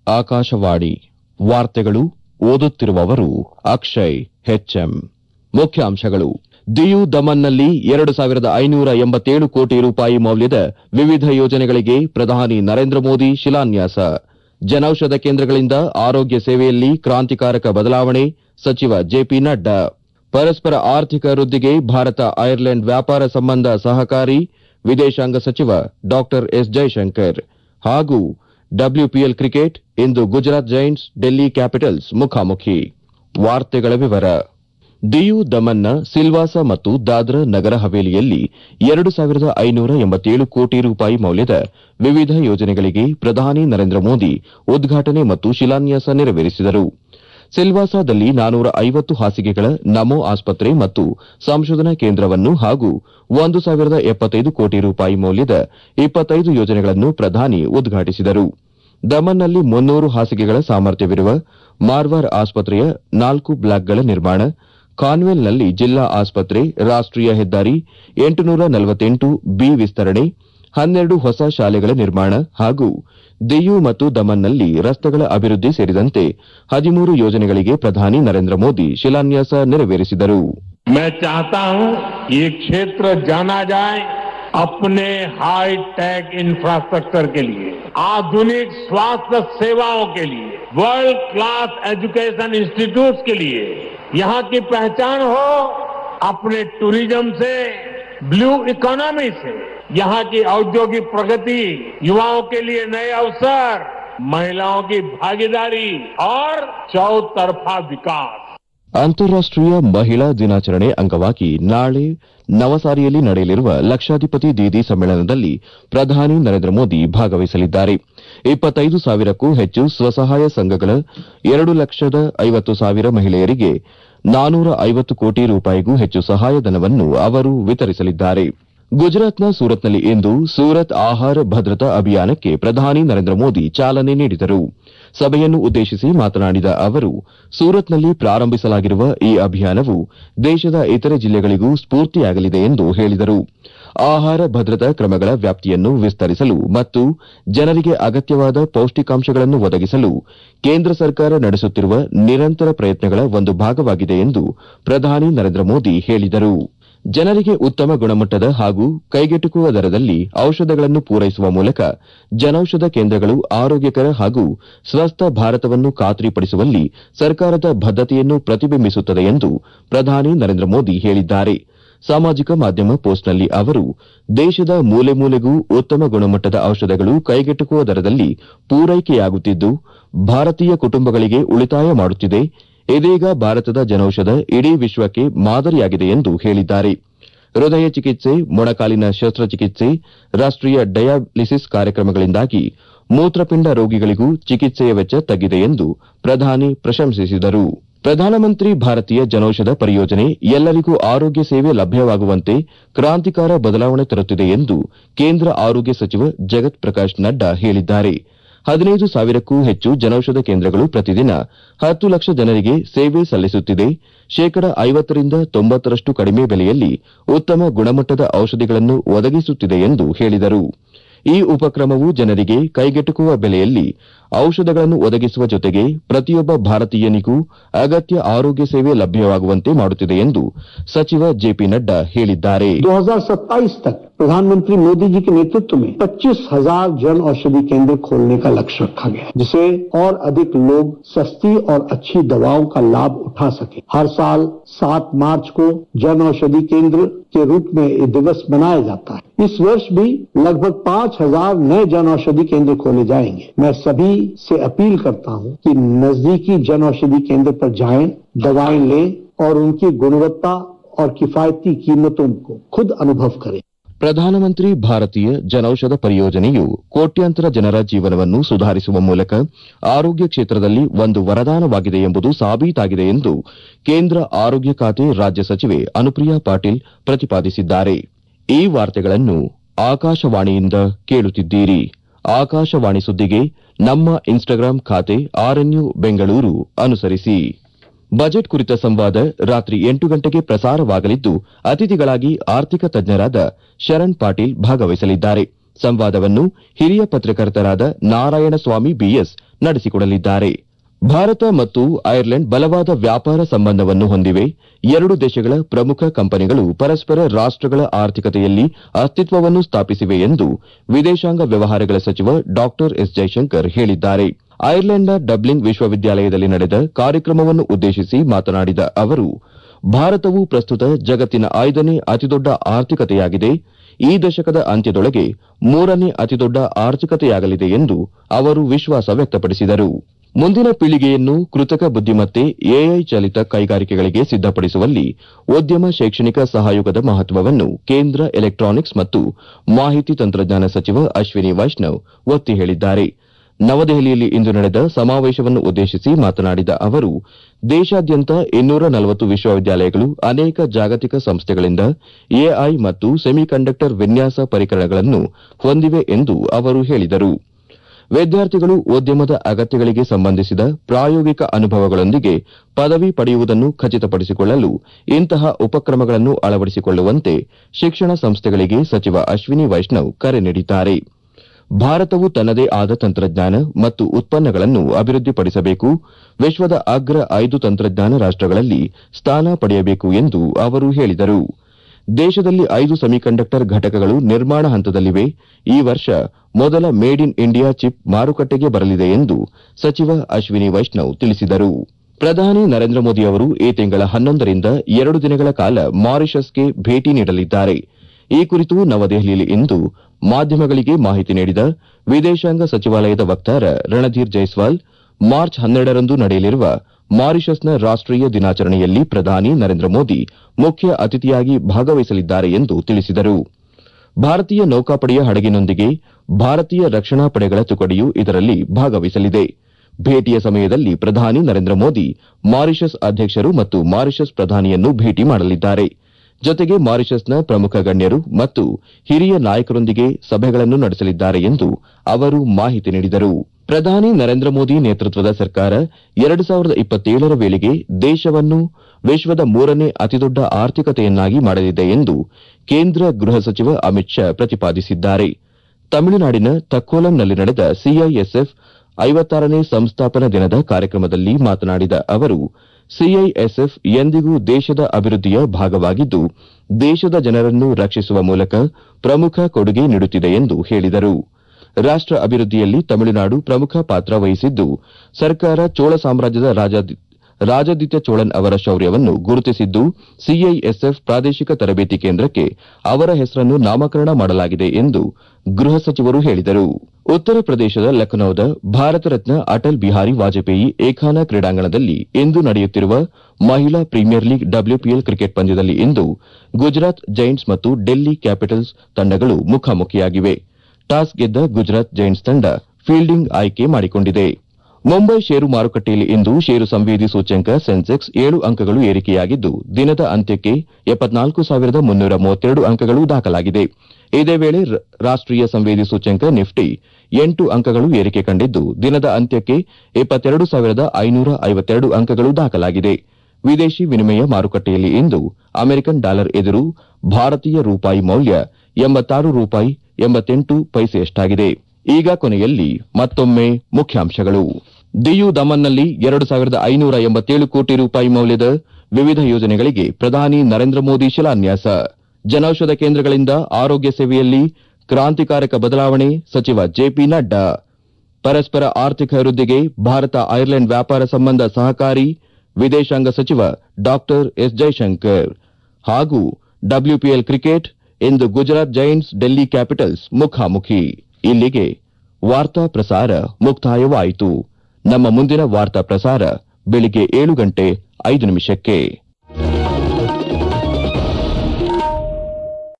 ಆಕಾಶವಾಣಿ ವಾರ್ತೆಗಳು ಓದುತ್ತಿರುವವರು ಅಕ್ಷಯ್ ಹೆಚ್ಎಂ ಮುಖ್ಯಾಂಶಗಳು ದಿಯು ದಮನ್ನಲ್ಲಿ ಎರಡು ಸಾವಿರದ ಐನೂರ ಎಂಬತ್ತೇಳು ಕೋಟಿ ರೂಪಾಯಿ ಮೌಲ್ಯದ ವಿವಿಧ ಯೋಜನೆಗಳಿಗೆ ಪ್ರಧಾನಿ ನರೇಂದ್ರ ಮೋದಿ ಶಿಲಾನ್ಯಾಸ ಜನೌಷಧ ಕೇಂದ್ರಗಳಿಂದ ಆರೋಗ್ಯ ಸೇವೆಯಲ್ಲಿ ಕ್ರಾಂತಿಕಾರಕ ಬದಲಾವಣೆ ಸಚಿವ ಜೆಪಿ ನಡ್ಡಾ ಪರಸ್ಪರ ಆರ್ಥಿಕ ವೃದ್ಧಿಗೆ ಭಾರತ ಐರ್ಲೆಂಡ್ ವ್ಯಾಪಾರ ಸಂಬಂಧ ಸಹಕಾರಿ ವಿದೇಶಾಂಗ ಸಚಿವ ಡಾ ಎಸ್ ಜೈಶಂಕರ್ ಹಾಗೂ ಡಬ್ಲ್ಯೂಪಿಎಲ್ ಕ್ರಿಕೆಟ್ ಇಂದು ಗುಜರಾತ್ ಜೈಂಟ್ಸ್ ಡೆಲ್ಲಿ ಕ್ಯಾಪಿಟಲ್ಸ್ ಮುಖಾಮುಖಿ ವಾರ್ತೆಗಳ ವಿವರ ದಿಯು ದಮನ್ನ ಸಿಲ್ವಾಸ ಮತ್ತು ದಾದ್ರಾ ನಗರ ಹವೇಲಿಯಲ್ಲಿ ಎರಡು ಸಾವಿರದ ಐನೂರ ಎಂಬತ್ತೇಳು ಕೋಟಿ ರೂಪಾಯಿ ಮೌಲ್ಯದ ವಿವಿಧ ಯೋಜನೆಗಳಿಗೆ ಪ್ರಧಾನಿ ನರೇಂದ್ರ ಮೋದಿ ಉದ್ಘಾಟನೆ ಮತ್ತು ಶಿಲಾನ್ಯಾಸ ನೆರವೇರಿಸಿದರು ಸಿಲ್ವಾಸಾದಲ್ಲಿ ನಾನೂರ ಐವತ್ತು ಹಾಸಿಗೆಗಳ ನಮೋ ಆಸ್ಪತ್ರೆ ಮತ್ತು ಸಂಶೋಧನಾ ಕೇಂದ್ರವನ್ನು ಹಾಗೂ ಒಂದು ಸಾವಿರದ ಎಪ್ಪತ್ತೈದು ಕೋಟಿ ರೂಪಾಯಿ ಮೌಲ್ಯದ ಇಪ್ಪತ್ತೈದು ಯೋಜನೆಗಳನ್ನು ಪ್ರಧಾನಿ ಉದ್ಘಾಟಿಸಿದರು ದಮನ್ನಲ್ಲಿ ಮುನ್ನೂರು ಹಾಸಿಗೆಗಳ ಸಾಮರ್ಥ್ಯವಿರುವ ಮಾರ್ವಾರ್ ಆಸ್ಪತ್ರೆಯ ನಾಲ್ಕು ಬ್ಲಾಕ್ಗಳ ನಿರ್ಮಾಣ ಖಾನ್ವೆಲ್ನಲ್ಲಿ ಜಿಲ್ಲಾ ಆಸ್ಪತ್ರೆ ರಾಷ್ಟೀಯ ಹೆದ್ದಾರಿ ಎಂಟುನೂರ ನಲವತ್ತೆಂಟು ಬಿ ವಿಸ್ತರಣೆ ಹನ್ನೆರಡು ಹೊಸ ಶಾಲೆಗಳ ನಿರ್ಮಾಣ ಹಾಗೂ ದಿಯು ಮತ್ತು ದಮನ್ನಲ್ಲಿ ರಸ್ತೆಗಳ ಅಭಿವೃದ್ಧಿ ಸೇರಿದಂತೆ ಹದಿಮೂರು ಯೋಜನೆಗಳಿಗೆ ಪ್ರಧಾನಿ ನರೇಂದ್ರ ಮೋದಿ ಶಿಲಾನ್ಯಾಸ ನೆರವೇರಿಸಿದರು मैं चाहता हूं ये क्षेत्र जाना जाए अपने हाई टेक इंफ्रास्ट्रक्चर के लिए आधुनिक स्वास्थ्य सेवाओं के लिए वर्ल्ड क्लास एजुकेशन इंस्टीट्यूट्स के लिए यहाँ की पहचान हो अपने टूरिज्म से ब्लू इकोनॉमी से यहाँ की औद्योगिक प्रगति युवाओं के लिए नए अवसर महिलाओं की भागीदारी और चौतरफा विकास ಅಂತಾರಾಷ್ಟೀಯ ಮಹಿಳಾ ದಿನಾಚರಣೆ ಅಂಗವಾಗಿ ನಾಳೆ ನವಸಾರಿಯಲ್ಲಿ ನಡೆಯಲಿರುವ ಲಕ್ಷಾಧಿಪತಿ ದೀದಿ ಸಮ್ಮೇಳನದಲ್ಲಿ ಪ್ರಧಾನಿ ನರೇಂದ್ರ ಮೋದಿ ಭಾಗವಹಿಸಲಿದ್ದಾರೆ ಇಪ್ಪತ್ತೈದು ಸಾವಿರಕ್ಕೂ ಹೆಚ್ಚು ಸ್ವಸಹಾಯ ಸಂಘಗಳ ಎರಡು ಲಕ್ಷದ ಐವತ್ತು ಸಾವಿರ ಮಹಿಳೆಯರಿಗೆ ನಾನೂರ ಐವತ್ತು ಕೋಟಿ ರೂಪಾಯಿಗೂ ಹೆಚ್ಚು ಸಹಾಯಧನವನ್ನು ಅವರು ವಿತರಿಸಲಿದ್ದಾರೆ ಗುಜರಾತ್ನ ಸೂರತ್ನಲ್ಲಿ ಇಂದು ಸೂರತ್ ಆಹಾರ ಭದ್ರತಾ ಅಭಿಯಾನಕ್ಕೆ ಪ್ರಧಾನಿ ನರೇಂದ್ರ ಮೋದಿ ಚಾಲನೆ ನೀಡಿದರು ಸಭೆಯನ್ನು ಉದ್ದೇಶಿಸಿ ಮಾತನಾಡಿದ ಅವರು ಸೂರತ್ನಲ್ಲಿ ಪ್ರಾರಂಭಿಸಲಾಗಿರುವ ಈ ಅಭಿಯಾನವು ದೇಶದ ಇತರೆ ಜಿಲ್ಲೆಗಳಿಗೂ ಸ್ಫೂರ್ತಿಯಾಗಲಿದೆ ಎಂದು ಹೇಳಿದರು ಆಹಾರ ಭದ್ರತಾ ಕ್ರಮಗಳ ವ್ಯಾಪ್ತಿಯನ್ನು ವಿಸ್ತರಿಸಲು ಮತ್ತು ಜನರಿಗೆ ಅಗತ್ಯವಾದ ಪೌಷ್ಟಿಕಾಂಶಗಳನ್ನು ಒದಗಿಸಲು ಕೇಂದ್ರ ಸರ್ಕಾರ ನಡೆಸುತ್ತಿರುವ ನಿರಂತರ ಪ್ರಯತ್ನಗಳ ಒಂದು ಭಾಗವಾಗಿದೆ ಎಂದು ಪ್ರಧಾನಿ ನರೇಂದ್ರ ಮೋದಿ ಹೇಳಿದರು ಜನರಿಗೆ ಉತ್ತಮ ಗುಣಮಟ್ಟದ ಹಾಗೂ ಕೈಗೆಟುಕುವ ದರದಲ್ಲಿ ಔಷಧಗಳನ್ನು ಪೂರೈಸುವ ಮೂಲಕ ಜನೌಷಧ ಕೇಂದ್ರಗಳು ಆರೋಗ್ಯಕರ ಹಾಗೂ ಸ್ವಸ್ಥ ಭಾರತವನ್ನು ಖಾತ್ರಿಪಡಿಸುವಲ್ಲಿ ಸರ್ಕಾರದ ಬದ್ದತೆಯನ್ನು ಪ್ರತಿಬಿಂಬಿಸುತ್ತದೆ ಎಂದು ಪ್ರಧಾನಿ ನರೇಂದ್ರ ಮೋದಿ ಹೇಳಿದ್ದಾರೆ ಸಾಮಾಜಿಕ ಮಾಧ್ಯಮ ಪೋಸ್ಟ್ನಲ್ಲಿ ಅವರು ದೇಶದ ಮೂಲೆ ಮೂಲೆಗೂ ಉತ್ತಮ ಗುಣಮಟ್ಟದ ಔಷಧಗಳು ಕೈಗೆಟುಕುವ ದರದಲ್ಲಿ ಪೂರೈಕೆಯಾಗುತ್ತಿದ್ದು ಭಾರತೀಯ ಕುಟುಂಬಗಳಿಗೆ ಉಳಿತಾಯ ಮಾಡುತ್ತಿದೆ ಇದೀಗ ಭಾರತದ ಜನೌಷಧ ಇಡೀ ವಿಶ್ವಕ್ಕೆ ಮಾದರಿಯಾಗಿದೆ ಎಂದು ಹೇಳಿದ್ದಾರೆ ಹೃದಯ ಚಿಕಿತ್ಸೆ ಮೊಣಕಾಲಿನ ಶಸ್ತ್ರಚಿಕಿತ್ಸೆ ರಾಷ್ಟೀಯ ಡಯಾಲಿಸಿಸ್ ಕಾರ್ಯಕ್ರಮಗಳಿಂದಾಗಿ ಮೂತ್ರಪಿಂಡ ರೋಗಿಗಳಿಗೂ ಚಿಕಿತ್ಸೆಯ ವೆಚ್ಚ ತಗ್ಗಿದೆ ಎಂದು ಪ್ರಧಾನಿ ಪ್ರಶಂಸಿಸಿದರು ಪ್ರಧಾನಮಂತ್ರಿ ಭಾರತೀಯ ಜನೌಷಧ ಪರಿಯೋಜನೆ ಎಲ್ಲರಿಗೂ ಆರೋಗ್ಯ ಸೇವೆ ಲಭ್ಯವಾಗುವಂತೆ ಕ್ರಾಂತಿಕಾರ ಬದಲಾವಣೆ ತರುತ್ತಿದೆ ಎಂದು ಕೇಂದ್ರ ಆರೋಗ್ಯ ಸಚಿವ ಜಗತ್ ಪ್ರಕಾಶ್ ನಡ್ಡಾ ಹೇಳಿದ್ದಾರೆ ಹದಿನೈದು ಸಾವಿರಕ್ಕೂ ಹೆಚ್ಚು ಜನೌಷಧ ಕೇಂದ್ರಗಳು ಪ್ರತಿದಿನ ಹತ್ತು ಲಕ್ಷ ಜನರಿಗೆ ಸೇವೆ ಸಲ್ಲಿಸುತ್ತಿದೆ ಶೇಕಡ ಐವತ್ತರಿಂದ ತೊಂಬತ್ತರಷ್ಟು ಕಡಿಮೆ ಬೆಲೆಯಲ್ಲಿ ಉತ್ತಮ ಗುಣಮಟ್ಟದ ಔಷಧಿಗಳನ್ನು ಒದಗಿಸುತ್ತಿದೆ ಎಂದು ಹೇಳಿದರು ಈ ಉಪಕ್ರಮವು ಜನರಿಗೆ ಕೈಗೆಟುಕುವ ಬೆಲೆಯಲ್ಲಿ ಔಷಧಗಳನ್ನು ಒದಗಿಸುವ ಜೊತೆಗೆ ಪ್ರತಿಯೊಬ್ಬ ಭಾರತೀಯನಿಗೂ ಅಗತ್ಯ ಆರೋಗ್ಯ ಸೇವೆ ಲಭ್ಯವಾಗುವಂತೆ ಮಾಡುತ್ತಿದೆ ಎಂದು ಸಚಿವ ಜೆಪಿ ನಡ್ಡಾ ಹೇಳಿದ್ದಾರೆ 2027 तक प्रधानमंत्री मोदी जी के नेतृत्व में 25 हजार जन औषधि केंद्र खोलने का लक्ष्य रखा गया है जिसे और अधिक लोग सस्ती और अच्छी दवाओं का लाभ उठा सके हर साल 7 मार्च को जन औषधि केंद्र के रूप में ये दिवस मनाया जाता है इस वर्ष भी लगभग पांच हजार नए जन औषधि केंद्र खोले जाएंगे मैं सभी से अपील करता हूं कि नजदीकी जन औषधि केंद्र पर जाएं दवाएं लें और उनकी गुणवत्ता और किफायती कीमतों को खुद अनुभव करें ಪ್ರಧಾನಮಂತ್ರಿ ಭಾರತೀಯ ಜನೌಷಧ ಪರಿಯೋಜನೆಯು ಕೋಟ್ಯಾಂತರ ಜನರ ಜೀವನವನ್ನು ಸುಧಾರಿಸುವ ಮೂಲಕ ಆರೋಗ್ಯ ಕ್ಷೇತ್ರದಲ್ಲಿ ಒಂದು ವರದಾನವಾಗಿದೆ ಎಂಬುದು ಸಾಬೀತಾಗಿದೆ ಎಂದು ಕೇಂದ್ರ ಆರೋಗ್ಯ ಖಾತೆ ರಾಜ್ಯ ಸಚಿವೆ ಅನುಪ್ರಿಯಾ ಪಾಟೀಲ್ ಪ್ರತಿಪಾದಿಸಿದ್ದಾರೆ ಈ ವಾರ್ತೆಗಳನ್ನು ಆಕಾಶವಾಣಿಯಿಂದ ಕೇಳುತ್ತಿದ್ದೀರಿ ಆಕಾಶವಾಣಿ ಸುದ್ದಿಗೆ ನಮ್ಮ ಇನ್ಸ್ಟಾಗ್ರಾಂ ಖಾತೆ ಆರ್ಎನ್ಯು ಬೆಂಗಳೂರು ಅನುಸರಿಸಿ ಬಜೆಟ್ ಕುರಿತ ಸಂವಾದ ರಾತ್ರಿ ಎಂಟು ಗಂಟೆಗೆ ಪ್ರಸಾರವಾಗಲಿದ್ದು ಅತಿಥಿಗಳಾಗಿ ಆರ್ಥಿಕ ತಜ್ಞರಾದ ಶರಣ್ ಪಾಟೀಲ್ ಭಾಗವಹಿಸಲಿದ್ದಾರೆ ಸಂವಾದವನ್ನು ಹಿರಿಯ ಪತ್ರಕರ್ತರಾದ ನಾರಾಯಣಸ್ವಾಮಿ ಬಿಎಸ್ ನಡೆಸಿಕೊಡಲಿದ್ದಾರೆ ಭಾರತ ಮತ್ತು ಐರ್ಲೆಂಡ್ ಬಲವಾದ ವ್ಯಾಪಾರ ಸಂಬಂಧವನ್ನು ಹೊಂದಿವೆ ಎರಡು ದೇಶಗಳ ಪ್ರಮುಖ ಕಂಪನಿಗಳು ಪರಸ್ಪರ ರಾಷ್ಟಗಳ ಆರ್ಥಿಕತೆಯಲ್ಲಿ ಅಸ್ತಿತ್ವವನ್ನು ಸ್ಥಾಪಿಸಿವೆ ಎಂದು ವಿದೇಶಾಂಗ ವ್ಯವಹಾರಗಳ ಸಚಿವ ಡಾ ಎಸ್ ಜೈಶಂಕರ್ ಹೇಳಿದ್ದಾರೆ ಐರ್ಲೆಂಡ್ನ ಡಬ್ಲಿಂಗ್ ವಿಶ್ವವಿದ್ಯಾಲಯದಲ್ಲಿ ನಡೆದ ಕಾರ್ಯಕ್ರಮವನ್ನು ಉದ್ದೇಶಿಸಿ ಮಾತನಾಡಿದ ಅವರು ಭಾರತವು ಪ್ರಸ್ತುತ ಜಗತ್ತಿನ ಐದನೇ ಅತಿದೊಡ್ಡ ಆರ್ಥಿಕತೆಯಾಗಿದೆ ಈ ದಶಕದ ಅಂತ್ಯದೊಳಗೆ ಮೂರನೇ ಅತಿದೊಡ್ಡ ಆರ್ಥಿಕತೆಯಾಗಲಿದೆ ಎಂದು ಅವರು ವಿಶ್ವಾಸ ವ್ಯಕ್ತಪಡಿಸಿದರು ಮುಂದಿನ ಪೀಳಿಗೆಯನ್ನು ಕೃತಕ ಬುದ್ದಿಮತ್ತೆ ಎಐ ಚಾಲಿತ ಕೈಗಾರಿಕೆಗಳಿಗೆ ಸಿದ್ದಪಡಿಸುವಲ್ಲಿ ಉದ್ಯಮ ಶೈಕ್ಷಣಿಕ ಸಹಯೋಗದ ಮಹತ್ವವನ್ನು ಕೇಂದ್ರ ಎಲೆಕ್ಟ್ರಾನಿಕ್ಸ್ ಮತ್ತು ಮಾಹಿತಿ ತಂತ್ರಜ್ಞಾನ ಸಚಿವ ಅಶ್ವಿನಿ ವೈಷ್ಣವ್ ಒತ್ತಿ ಹೇಳಿದ್ದಾರೆ ನವದೆಹಲಿಯಲ್ಲಿ ಇಂದು ನಡೆದ ಸಮಾವೇಶವನ್ನು ಉದ್ದೇಶಿಸಿ ಮಾತನಾಡಿದ ಅವರು ದೇಶಾದ್ಯಂತ ಇನ್ನೂರ ನಲವತ್ತು ವಿಶ್ವವಿದ್ಯಾಲಯಗಳು ಅನೇಕ ಜಾಗತಿಕ ಸಂಸ್ಥೆಗಳಿಂದ ಎಐ ಮತ್ತು ಸೆಮಿಕಂಡಕ್ಟರ್ ವಿನ್ಯಾಸ ಪರಿಕರಗಳನ್ನು ಹೊಂದಿವೆ ಎಂದು ಅವರು ಹೇಳಿದರು ವಿದ್ಯಾರ್ಥಿಗಳು ಉದ್ಯಮದ ಅಗತ್ಯಗಳಿಗೆ ಸಂಬಂಧಿಸಿದ ಪ್ರಾಯೋಗಿಕ ಅನುಭವಗಳೊಂದಿಗೆ ಪದವಿ ಪಡೆಯುವುದನ್ನು ಖಚಿತಪಡಿಸಿಕೊಳ್ಳಲು ಇಂತಹ ಉಪಕ್ರಮಗಳನ್ನು ಅಳವಡಿಸಿಕೊಳ್ಳುವಂತೆ ಶಿಕ್ಷಣ ಸಂಸ್ಥೆಗಳಿಗೆ ಸಚಿವ ಅಶ್ವಿನಿ ವೈಷ್ಣವ್ ಕರೆ ನೀಡಿದ್ದಾರೆ ಭಾರತವು ತನ್ನದೇ ಆದ ತಂತ್ರಜ್ಞಾನ ಮತ್ತು ಉತ್ಪನ್ನಗಳನ್ನು ಅಭಿವೃದ್ಧಿಪಡಿಸಬೇಕು ವಿಶ್ವದ ಅಗ್ರ ಐದು ತಂತ್ರಜ್ಞಾನ ರಾಷ್ಟಗಳಲ್ಲಿ ಸ್ಥಾನ ಪಡೆಯಬೇಕು ಎಂದು ಅವರು ಹೇಳಿದರು ದೇಶದಲ್ಲಿ ಐದು ಸೆಮಿಕಂಡಕ್ಟರ್ ಘಟಕಗಳು ನಿರ್ಮಾಣ ಹಂತದಲ್ಲಿವೆ ಈ ವರ್ಷ ಮೊದಲ ಮೇಡ್ ಇನ್ ಇಂಡಿಯಾ ಚಿಪ್ ಮಾರುಕಟ್ಟೆಗೆ ಬರಲಿದೆ ಎಂದು ಸಚಿವ ಅಶ್ವಿನಿ ವೈಷ್ಣವ್ ತಿಳಿಸಿದರು ಪ್ರಧಾನಿ ನರೇಂದ್ರ ಮೋದಿ ಅವರು ಈ ತಿಂಗಳ ಹನ್ನೊಂದರಿಂದ ಎರಡು ದಿನಗಳ ಕಾಲ ಮಾರಿಷಸ್ಗೆ ಭೇಟಿ ನೀಡಲಿದ್ದಾರೆ ಈ ಕುರಿತು ನವದೆಹಲಿಯಲ್ಲಿ ಇಂದು ಮಾಧ್ಯಮಗಳಿಗೆ ಮಾಹಿತಿ ನೀಡಿದ ವಿದೇಶಾಂಗ ಸಚಿವಾಲಯದ ವಕ್ತಾರ ರಣಧೀರ್ ಜೈಸ್ವಾಲ್ ಮಾರ್ಚ್ ಹನ್ನೆರಡರಂದು ನಡೆಯಲಿರುವ ಮಾರಿಷಸ್ನ ರಾಷ್ಟೀಯ ದಿನಾಚರಣೆಯಲ್ಲಿ ಪ್ರಧಾನಿ ನರೇಂದ್ರ ಮೋದಿ ಮುಖ್ಯ ಅತಿಥಿಯಾಗಿ ಭಾಗವಹಿಸಲಿದ್ದಾರೆ ಎಂದು ತಿಳಿಸಿದರು ಭಾರತೀಯ ನೌಕಾಪಡೆಯ ಹಡಗಿನೊಂದಿಗೆ ಭಾರತೀಯ ರಕ್ಷಣಾ ಪಡೆಗಳ ತುಕಡಿಯು ಇದರಲ್ಲಿ ಭಾಗವಹಿಸಲಿದೆ ಭೇಟಿಯ ಸಮಯದಲ್ಲಿ ಪ್ರಧಾನಿ ನರೇಂದ್ರ ಮೋದಿ ಮಾರಿಷಸ್ ಅಧ್ಯಕ್ಷರು ಮತ್ತು ಮಾರಿಷಸ್ ಪ್ರಧಾನಿಯನ್ನು ಭೇಟಿ ಮಾಡಲಿದ್ದಾರೆ ಜೊತೆಗೆ ಮಾರಿಷಸ್ನ ಪ್ರಮುಖ ಗಣ್ಯರು ಮತ್ತು ಹಿರಿಯ ನಾಯಕರೊಂದಿಗೆ ಸಭೆಗಳನ್ನು ನಡೆಸಲಿದ್ದಾರೆ ಎಂದು ಅವರು ಮಾಹಿತಿ ನೀಡಿದರು ಪ್ರಧಾನಿ ನರೇಂದ್ರ ಮೋದಿ ನೇತೃತ್ವದ ಸರ್ಕಾರ ಎರಡು ಸಾವಿರದ ಇಪ್ಪತ್ತೇಳರ ವೇಳೆಗೆ ದೇಶವನ್ನು ವಿಶ್ವದ ಮೂರನೇ ಅತಿದೊಡ್ಡ ಆರ್ಥಿಕತೆಯನ್ನಾಗಿ ಮಾಡಲಿದೆ ಎಂದು ಕೇಂದ್ರ ಗೃಹ ಸಚಿವ ಅಮಿತ್ ಶಾ ಪ್ರತಿಪಾದಿಸಿದ್ದಾರೆ ತಮಿಳುನಾಡಿನ ತಕ್ಕೋಲಂನಲ್ಲಿ ನಡೆದ ಸಿಐಎಸ್ಎಫ್ ಐವತ್ತಾರನೇ ಸಂಸ್ಥಾಪನಾ ದಿನದ ಕಾರ್ಯಕ್ರಮದಲ್ಲಿ ಮಾತನಾಡಿದ ಅವರು ಸಿಐಎಸ್ಎಫ್ ಎಂದಿಗೂ ದೇಶದ ಅಭಿವೃದ್ಧಿಯ ಭಾಗವಾಗಿದ್ದು ದೇಶದ ಜನರನ್ನು ರಕ್ಷಿಸುವ ಮೂಲಕ ಪ್ರಮುಖ ಕೊಡುಗೆ ನೀಡುತ್ತಿದೆ ಎಂದು ಹೇಳಿದರು ರಾಷ್ಟ ಅಭಿವೃದ್ಧಿಯಲ್ಲಿ ತಮಿಳುನಾಡು ಪ್ರಮುಖ ಪಾತ್ರ ವಹಿಸಿದ್ದು ಸರ್ಕಾರ ಚೋಳ ಸಾಮ್ರಾಜ್ಯದ ರಾಜಾದಿ- ರಾಜಾದಿತ್ಯ ಚೋಳನ್ ಅವರ ಶೌರ್ಯವನ್ನು ಗುರುತಿಸಿದ್ದು ಸಿಐಎಸ್ಎಫ್ ಪ್ರಾದೇಶಿಕ ತರಬೇತಿ ಕೇಂದ್ರಕ್ಕೆ ಅವರ ಹೆಸರನ್ನು ನಾಮಕರಣ ಮಾಡಲಾಗಿದೆ ಎಂದು ಗೃಹ ಸಚಿವರು ಹೇಳಿದರು ಉತ್ತರ ಪ್ರದೇಶದ ಲಖನೌದ ಭಾರತ ರತ್ನ ಅಟಲ್ ಬಿಹಾರಿ ವಾಜಪೇಯಿ ಏಖಾನ ಕ್ರೀಡಾಂಗಣದಲ್ಲಿ ಇಂದು ನಡೆಯುತ್ತಿರುವ ಮಹಿಳಾ ಪ್ರೀಮಿಯರ್ ಲೀಗ್ ಡಬ್ಲ್ಯೂಪಿಎಲ್ ಕ್ರಿಕೆಟ್ ಪಂದ್ಯದಲ್ಲಿ ಇಂದು ಗುಜರಾತ್ ಜೈಂಟ್ಸ್ ಮತ್ತು ಡೆಲ್ಲಿ ಕ್ಯಾಪಿಟಲ್ಸ್ ತಂಡಗಳು ಮುಖಾಮುಖಿಯಾಗಿವೆ ಟಾಸ್ ಗೆದ್ದ ಗುಜರಾತ್ ಜೈಂಟ್ಸ್ ತಂಡ ಫೀಲ್ಡಿಂಗ್ ಆಯ್ಕೆ ಮಾಡಿಕೊಂಡಿದೆ ಮುಂಬೈ ಷೇರು ಮಾರುಕಟ್ಟೆಯಲ್ಲಿ ಇಂದು ಷೇರು ಸಂವೇದಿ ಸೂಚ್ಯಂಕ ಸೆನ್ಸೆಕ್ಸ್ ಏಳು ಅಂಕಗಳು ಏರಿಕೆಯಾಗಿದ್ದು ದಿನದ ಅಂತ್ಯಕ್ಕೆ ಎಪ್ಪತ್ನಾಲ್ಕು ಸಾವಿರದ ಮುನ್ನೂರ ಮೂವತ್ತೆರಡು ಅಂಕಗಳು ದಾಖಲಾಗಿದೆ ಇದೇ ವೇಳೆ ರ- ರಾಷ್ಟೀಯ ಸಂವೇದಿ ಸೂಚ್ಯಂಕ ನಿಫ್ಟಿ ಎಂಟು ಅಂಕಗಳು ಏರಿಕೆ ಕಂಡಿದ್ದು ದಿನದ ಅಂತ್ಯಕ್ಕೆ ಇಪ್ಪತ್ತೆರಡು ಸಾವಿರದ ಐನೂರ ಐವತ್ತೆರಡು ಅಂಕಗಳು ದಾಖಲಾಗಿದೆ ವಿದೇಶಿ ವಿನಿಮಯ ಮಾರುಕಟ್ಟೆಯಲ್ಲಿ ಇಂದು ಅಮೆರಿಕನ್ ಡಾಲರ್ ಎದುರು ಭಾರತೀಯ ರೂಪಾಯಿ ಮೌಲ್ಯ ಎಂಬತ್ತಾರು ರೂಪಾಯಿ ಎಂಬತ್ತೆಂಟು ಪೈಸೆಯಷ್ಟಾಗಿದೆ ಈಗ ಕೊನೆಯಲ್ಲಿ ಮತ್ತೊಮ್ಮೆ ಮುಖ್ಯಾಂಶಗಳು ದಿಯು ದಮನ್ನಲ್ಲಿ ಎರಡು ಸಾವಿರದ ಐನೂರ ಎಂಬತ್ತೇಳು ಕೋಟಿ ರೂಪಾಯಿ ಮೌಲ್ಯದ ವಿವಿಧ ಯೋಜನೆಗಳಿಗೆ ಪ್ರಧಾನಿ ನರೇಂದ್ರ ಮೋದಿ ಶಿಲಾನ್ಯಾಸ ಜನೌಷಧ ಕೇಂದ್ರಗಳಿಂದ ಆರೋಗ್ಯ ಸೇವೆಯಲ್ಲಿ ಕ್ರಾಂತಿಕಾರಕ ಬದಲಾವಣೆ ಸಚಿವ ಜೆಪಿ ನಡ್ಡಾ ಪರಸ್ಪರ ಆರ್ಥಿಕ ಅಭಿವೃದ್ಧಿಗೆ ಭಾರತ ಐರ್ಲೆಂಡ್ ವ್ಯಾಪಾರ ಸಂಬಂಧ ಸಹಕಾರಿ ವಿದೇಶಾಂಗ ಸಚಿವ ಡಾಕ್ಟರ್ ಎಸ್ ಜೈಶಂಕರ್ ಹಾಗೂ ಡಬ್ಲ್ಯೂಪಿಎಲ್ ಕ್ರಿಕೆಟ್ ಇಂದು ಗುಜರಾತ್ ಜೈಂಟ್ಸ್ ಡೆಲ್ಲಿ ಕ್ಯಾಪಿಟಲ್ಸ್ ಮುಖಾಮುಖಿ ಇಲ್ಲಿಗೆ ವಾರ್ತಾ ಪ್ರಸಾರ ಮುಕ್ತಾಯವಾಯಿತು ನಮ್ಮ ಮುಂದಿನ ವಾರ್ತಾ ಪ್ರಸಾರ ಬೆಳಿಗ್ಗೆ ಏಳು ಗಂಟೆ ಐದು ನಿಮಿಷಕ್ಕೆ